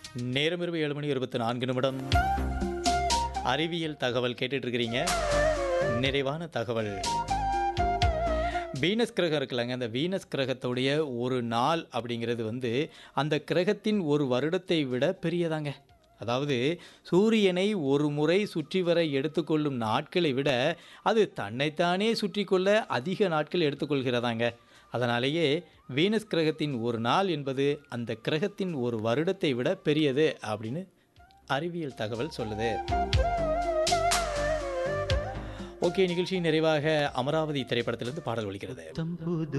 நேரம் இரவு ஏழு மணி இருபத்தி நான்கு நிமிடம் அறிவியல் தகவல் கேட்டுட்டு இருக்கிறீங்க நிறைவான தகவல் வீனஸ் கிரகம் இருக்குல்லங்க அந்த வீனஸ் கிரகத்துடைய ஒரு நாள் அப்படிங்கிறது வந்து அந்த கிரகத்தின் ஒரு வருடத்தை விட பெரியதாங்க அதாவது சூரியனை ஒரு முறை சுற்றி வர எடுத்துக்கொள்ளும் நாட்களை விட அது தன்னைத்தானே சுற்றி கொள்ள அதிக நாட்கள் எடுத்துக்கொள்கிறதாங்க அதனாலேயே வீனஸ் கிரகத்தின் ஒரு நாள் என்பது அந்த கிரகத்தின் ஒரு வருடத்தை விட பெரியது அப்படின்னு அறிவியல் தகவல் சொல்லுது ஓகே நிகழ்ச்சி நிறைவாக அமராவதி திரைப்படத்திலிருந்து பாடல் ஒலிக்கிறது தம்புது